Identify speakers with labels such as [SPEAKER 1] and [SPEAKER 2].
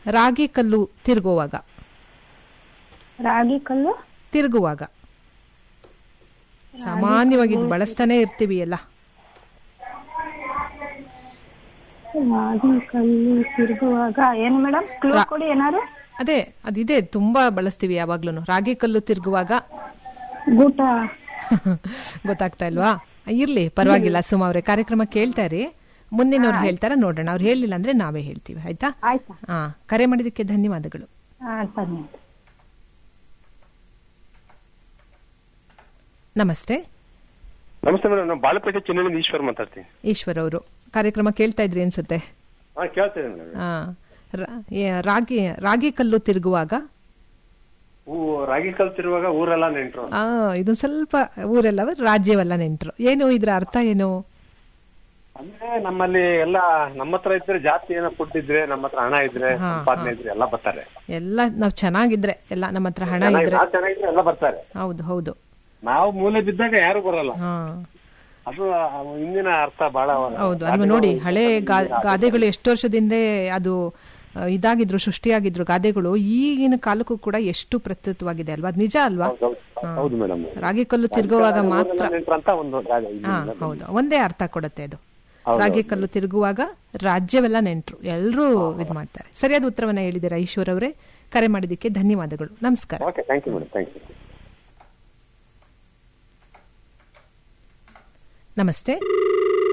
[SPEAKER 1] ರಾಗಿ ಕಲ್ಲು ತಿರುಗುವಾಗ
[SPEAKER 2] ರಾಗಿ ಕಲ್ಲು
[SPEAKER 1] ತಿರುಗುವಾಗ ಸಾಮಾನ್ಯವಾಗಿ ಇದು ಬಳಸ್ತಾನೆ ಇರ್ತೀವಿ ಎಲ್ಲ
[SPEAKER 2] ರಾಗಿ ಕಲ್ಲು ತಿರುಗುವಾಗ ಏನು ಮೇಡಮ್ ಕ್ಲೂ ಕೊಡಿ ಏನಾರು
[SPEAKER 1] ಅದೇ ಅದಿದೆ ತುಂಬಾ ಬಳಸ್ತೀವಿ ಯಾವಾಗ್ಲೂ ರಾಗಿ ಕಲ್ಲು ತಿರುಗುವಾಗ
[SPEAKER 2] ಗೂಟ
[SPEAKER 1] ಗೊತ್ತಾಗ್ತಾ ಇಲ್ವಾ ಇರ್ಲಿ ಪರವಾಗಿಲ್ಲ ಸುಮಾ ಅವ್ರೆ ಕಾರ್ಯಕ್ರಮ ಕೇಳ್ತಾ ಇರಿ ಮುಂದಿನವ್ರು ಹೇಳ್ತಾರ ನೋಡೋಣ ಅವ್ರು ಹೇಳಿಲ್ಲ ಅಂದ್ರೆ ನಾವೇ ಹೇಳ್ತೀವಿ ಆಯ್ತಾ
[SPEAKER 2] ಆಯ್ತಾ
[SPEAKER 1] ಹಾ ಕರೆ ಮಾಡಿದಕ್ಕೆ ಧನ್ಯವಾದಗಳು
[SPEAKER 2] ಹಾ ಸರಿ
[SPEAKER 1] ನಮಸ್ತೆ
[SPEAKER 3] ನಮಸ್ತೆ ಮೇಡಮ್ ನಾನು ಬಾಲಪೇಟೆ ಚೆನ್ನೈನಿಂದ ಈಶ್ವರ್ ಮಾತಾಡ್ತೀನಿ
[SPEAKER 1] ಈಶ್ವರ್ ಅವರು ಕಾರ್ಯಕ್ರಮ ಕೇಳ್ತಾ ಇದ್ರಿ ಅನ್ಸುತ್ತೆ
[SPEAKER 3] ಹಾ ಕೇಳ್ತೇನೆ ಮೇಡಮ್
[SPEAKER 1] ಆ, ರ- ಏ- ರಾಗಿ ರಾಗಿ ಕಲ್ಲು ತಿರುಗುವಾಗ
[SPEAKER 3] ಹೂ ರಾಗಿ ಕಲ್ತಿರುವಾಗ ಊರೆಲ್ಲ ನೆಂಟ್ರು
[SPEAKER 1] ಆ ಇದು ಸ್ವಲ್ಪ ಊರೆಲ್ಲ ರಾಜ್ಯವಲ್ಲ ನೆಂಟ್ರು ಏನು ಇದ್ರ ಅರ್ಥ ಏನು
[SPEAKER 3] ಅಂದ್ರೆ ನಮ್ಮಲ್ಲಿ ಎಲ್ಲ ನಮ್ಮ ಹತ್ರ ಇದ್ರೆ ಜಾಸ್ತಿ ಏನೋ ಫುಡ್ ಇದ್ರೆ ನಮ್ಮ ಹತ್ರ ಹಣ ಇದ್ರೆ
[SPEAKER 1] ಹಾ,
[SPEAKER 3] ಸಂಪಾದನೆ ಇದ್ರೆ ಎಲ್ಲ ಬರ್ತಾರೆ
[SPEAKER 1] ಎಲ್ಲ ನಾವ್ ಚೆನ್ನಾಗಿದ್ರೆ ಎಲ್ಲ ನಮ್ಮ ಹತ್ರ ಹಣ
[SPEAKER 3] ಚೆನ್ನಾಗಿ-
[SPEAKER 1] ಇದ್ರೆ
[SPEAKER 3] ನಾವ್ ಚೆನ್ನಾಗಿದ್ರೆ ಎಲ್ಲ ಬರ್ತಾರೆ
[SPEAKER 1] ಹೌದು ಹೌದು
[SPEAKER 3] ನಾವು ಮೂಲೆ ಬಿದ್ದಾಗ ಯಾರು ಬರಲ್ಲ
[SPEAKER 1] ಹಾ
[SPEAKER 3] ಅದು ಆ ಹಿಂದಿನ ಅರ್ಥ ಬಹಳ
[SPEAKER 1] ಹೌದು ಅಲ್ವಾ ನೋಡಿ ಹಳೆ ಗಾ- ಗಾದೆಗಳು ಎಷ್ಟು ವರ್ಷದಿಂದ ಅದು ಆ, ಇದಾಗಿದ್ರು ಸೃಷ್ಟಿಯಾಗಿದ್ರು ಗಾದೆಗಳು ಈಗಿನ ಕಾಲಕ್ಕೂ ಕೂಡ ಎಷ್ಟು ಪ್ರಸ್ತುತವಾಗಿದೆ ಅಲ್ವಾ ಅದ್ ನಿಜ ಅಲ್ವಾ ಹಾ.
[SPEAKER 3] ಹೌದು ಮೇಡಮ್
[SPEAKER 1] ರಾಗಿ ಕಲ್ಲು ತಿರುಗುವಾಗ ಮಾತ್ರ
[SPEAKER 3] ನೆಂಟ್ರು ಅಂತ ಒಂದು ಗಾದೆ ಇದೆ.
[SPEAKER 1] ಹಾ ಹೌದು ಒಂದೇ ಅರ್ಥ ಕೊಡುತ್ತೆ ಅದು ರಾಗಿ ಕಲ್ಲು ತಿರುಗುವಾಗ ರಾಜ್ಯವೆಲ್ಲ ನೆಂಟ್ರು ಎಲ್ಲರೂ ಇದ್ ಮಾಡ್ತಾರೆ ಸರಿಯಾದ ಉತ್ತರವನ್ನ ಹೇಳಿದ್ದೀರಾ ಈಶ್ವರ್ ಅವರೇ ಕರೆ ಮಾಡಿದ್ದಕ್ಕೆ ಧನ್ಯವಾದಗಳು ನಮಸ್ಕಾರ
[SPEAKER 3] okay thank you madam thank you
[SPEAKER 1] ನಮಸ್ತೆ